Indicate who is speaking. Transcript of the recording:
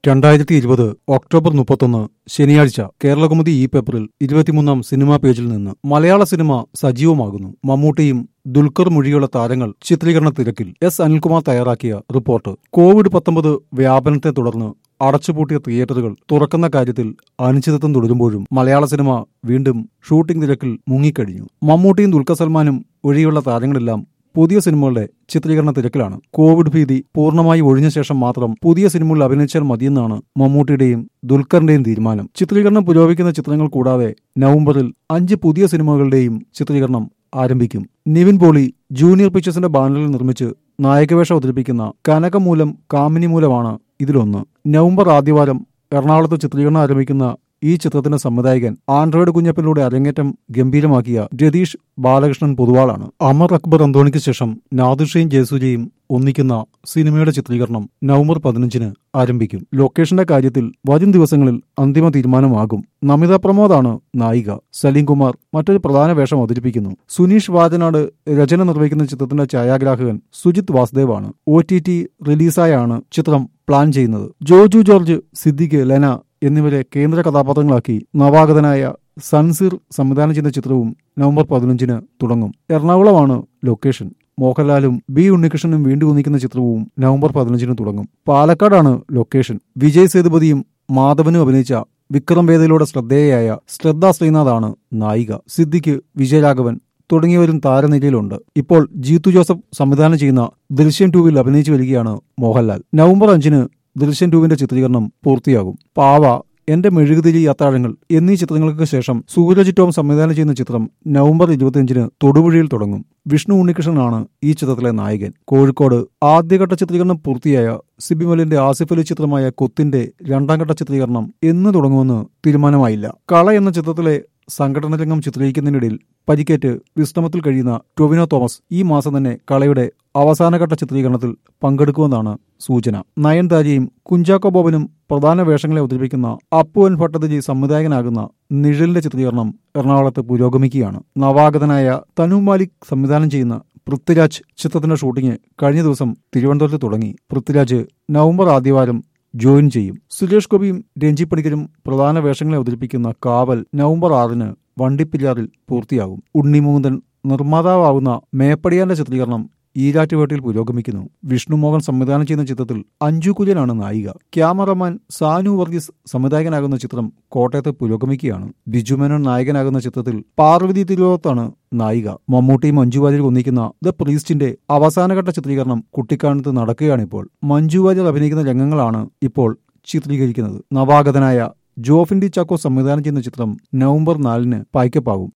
Speaker 1: രണ്ടായിരത്തി ഇരുപത് ഒക്ടോബർ മുപ്പത്തൊന്ന് ശനിയാഴ്ച കേരളകൗമുദി ഈ പേപ്പറിൽ ഇരുപത്തിമൂന്നാം സിനിമാ പേജിൽ നിന്ന് മലയാള സിനിമ സജീവമാകുന്നു മമ്മൂട്ടിയും ദുൽഖർ മൊഴിയുള്ള താരങ്ങൾ ചിത്രീകരണ തിരക്കിൽ എസ് അനിൽകുമാർ തയ്യാറാക്കിയ റിപ്പോർട്ട് കോവിഡ് പത്തൊമ്പത് വ്യാപനത്തെ തുടർന്ന് അടച്ചുപൂട്ടിയ തിയേറ്ററുകൾ തുറക്കുന്ന കാര്യത്തിൽ അനിശ്ചിതത്വം തുടരുമ്പോഴും മലയാള സിനിമ വീണ്ടും ഷൂട്ടിംഗ് തിരക്കിൽ മുങ്ങിക്കഴിഞ്ഞു മമ്മൂട്ടിയും ദുൽഖർ സൽമാനും ഒഴിയുള്ള താരങ്ങളെല്ലാം പുതിയ സിനിമകളുടെ ചിത്രീകരണ തിരക്കിലാണ് കോവിഡ് ഭീതി പൂർണ്ണമായി ഒഴിഞ്ഞ ശേഷം മാത്രം പുതിയ സിനിമകളിൽ അഭിനയിച്ചാൽ മതിയെന്നാണ് മമ്മൂട്ടിയുടെയും ദുൽഖറിന്റെയും തീരുമാനം ചിത്രീകരണം പുരോഗമിക്കുന്ന ചിത്രങ്ങൾ കൂടാതെ നവംബറിൽ അഞ്ച് പുതിയ സിനിമകളുടെയും ചിത്രീകരണം ആരംഭിക്കും നിവിൻ പോളി ജൂനിയർ പിക്ചേഴ്സിന്റെ ബാനറിൽ നിർമ്മിച്ച് നായകവേഷം അവതരിപ്പിക്കുന്ന കനകമൂലം കാമിനി മൂലമാണ് ഇതിലൊന്ന് നവംബർ ആദ്യവാരം എറണാകുളത്ത് ചിത്രീകരണം ആരംഭിക്കുന്ന ഈ ചിത്രത്തിന്റെ സംവിധായകൻ ആൻഡ്രോയിഡ് കുഞ്ഞപ്പിലൂടെ അരങ്ങേറ്റം ഗംഭീരമാക്കിയ രതീഷ് ബാലകൃഷ്ണൻ പൊതുവാളാണ് അമർ അക്ബർ അന്തോണിക്ക് ശേഷം നാദിർഷയും ജയസൂര്യയും ഒന്നിക്കുന്ന സിനിമയുടെ ചിത്രീകരണം നവംബർ പതിനഞ്ചിന് ആരംഭിക്കും ലൊക്കേഷന്റെ കാര്യത്തിൽ വരും ദിവസങ്ങളിൽ അന്തിമ തീരുമാനമാകും നമിത പ്രമോദാണ് നായിക സലീം കുമാർ മറ്റൊരു പ്രധാന വേഷം അവതരിപ്പിക്കുന്നു സുനീഷ് വാജനാട് രചന നിർവഹിക്കുന്ന ചിത്രത്തിന്റെ ഛായാഗ്രാഹകൻ സുജിത് വാസുദേവാണ് ഒ ടി ടി റിലീസായാണ് ചിത്രം പ്ലാൻ ചെയ്യുന്നത് ജോജു ജോർജ് സിദ്ദിഖ് ലെന എന്നിവരെ കേന്ദ്ര കഥാപാത്രങ്ങളാക്കി നവാഗതനായ സൻസീർ സംവിധാനം ചെയ്ത ചിത്രവും നവംബർ പതിനഞ്ചിന് തുടങ്ങും എറണാകുളമാണ് ലൊക്കേഷൻ മോഹൻലാലും ബി ഉണ്ണികൃഷ്ണനും വീണ്ടും ഒന്നിക്കുന്ന ചിത്രവും നവംബർ പതിനഞ്ചിന് തുടങ്ങും പാലക്കാടാണ് ലൊക്കേഷൻ വിജയ് സേതുപതിയും മാധവനും അഭിനയിച്ച വിക്രം വേദയിലൂടെ ശ്രദ്ധേയയായ ശ്രദ്ധ ശ്രീനാഥാണ് നായിക സിദ്ദിഖ് വിജയരാഘവൻ തുടങ്ങിയവരും താരനിരയിലുണ്ട് ഇപ്പോൾ ജീത്തു ജോസഫ് സംവിധാനം ചെയ്യുന്ന ദൃശ്യം ടൂവിൽ അഭിനയിച്ചു വരികയാണ് മോഹൻലാൽ നവംബർ അഞ്ചിന് ദൃശ്യം ടൂവിന്റെ ചിത്രീകരണം പൂർത്തിയാകും പാവ എന്റെ മെഴുകുതിരി അത്താഴങ്ങൾ എന്നീ ചിത്രങ്ങൾക്ക് ശേഷം സൂരജ് ടോം സംവിധാനം ചെയ്യുന്ന ചിത്രം നവംബർ ഇരുപത്തിയഞ്ചിന് തൊടുപുഴയിൽ തുടങ്ങും വിഷ്ണു ഉണ്ണികൃഷ്ണനാണ് ഈ ചിത്രത്തിലെ നായകൻ കോഴിക്കോട് ആദ്യഘട്ട ചിത്രീകരണം പൂർത്തിയായ സിബിമലിന്റെ ആസിഫ് അലി ചിത്രമായ കൊത്തിന്റെ രണ്ടാം ഘട്ട ചിത്രീകരണം എന്ന് തുടങ്ങുമെന്ന് തീരുമാനമായില്ല കള എന്ന ചിത്രത്തിലെ സംഘടന രംഗം ചിത്രീകരിക്കുന്നതിനിടയിൽ പരിക്കേറ്റ് വിശ്രമത്തിൽ കഴിയുന്ന ടൊവിനോ തോമസ് ഈ മാസം തന്നെ കളയുടെ അവസാനഘട്ട ചിത്രീകരണത്തിൽ പങ്കെടുക്കുമെന്നാണ് സൂചന നയൻതാരയും കുഞ്ചാക്കോ ബോബനും പ്രധാന വേഷങ്ങളെ അവതരിപ്പിക്കുന്ന അപ്പു എൻ ഭട്ടതിജി സംവിധായകനാകുന്ന നിഴലിന്റെ ചിത്രീകരണം എറണാകുളത്ത് പുരോഗമിക്കുകയാണ് നവാഗതനായ തനു മാലിക് സംവിധാനം ചെയ്യുന്ന പൃഥ്വിരാജ് ചിത്രത്തിന്റെ ഷൂട്ടിംഗ് കഴിഞ്ഞ ദിവസം തിരുവനന്തപുരത്ത് തുടങ്ങി പൃഥ്വിരാജ് നവംബർ ആദ്യവാരം ജോയിൻ ചെയ്യും സുരേഷ് ഗോപിയും രഞ്ജി പണിക്കരും പ്രധാന വേഷങ്ങളെ അവതരിപ്പിക്കുന്ന കാവൽ നവംബർ ആറിന് വണ്ടിപ്പില്ലാറിൽ പൂർത്തിയാകും ഉണ്ണിമൂന്തൻ നിർമ്മാതാവാകുന്ന മേപ്പടിയാന്റെ ചിത്രീകരണം ഈരാറ്റുപേട്ടയിൽ പുരോഗമിക്കുന്നു വിഷ്ണു മോഹൻ സംവിധാനം ചെയ്യുന്ന ചിത്രത്തിൽ അഞ്ജു കുര്യനാണ് നായിക ക്യാമറമാൻ സാനു വർഗീസ് സംവിധായകനാകുന്ന ചിത്രം കോട്ടയത്ത് പുരോഗമിക്കുകയാണ് ബിജു മേനോൻ നായകനാകുന്ന ചിത്രത്തിൽ പാർവതി തിരുവോത്താണ് നായിക മമ്മൂട്ടിയും മഞ്ജു വാര്യർ ഒന്നിക്കുന്ന ദ പ്രീസ്റ്റിന്റെ അവസാനഘട്ട ചിത്രീകരണം കുട്ടിക്കാനത്ത് നടക്കുകയാണിപ്പോൾ മഞ്ജു വാര്യർ അഭിനയിക്കുന്ന രംഗങ്ങളാണ് ഇപ്പോൾ ചിത്രീകരിക്കുന്നത് നവാഗതനായ ജോഫിൻഡി ചാക്കോ സംവിധാനം ചെയ്യുന്ന ചിത്രം നവംബർ നാലിന് പായ്ക്കപ്പാകും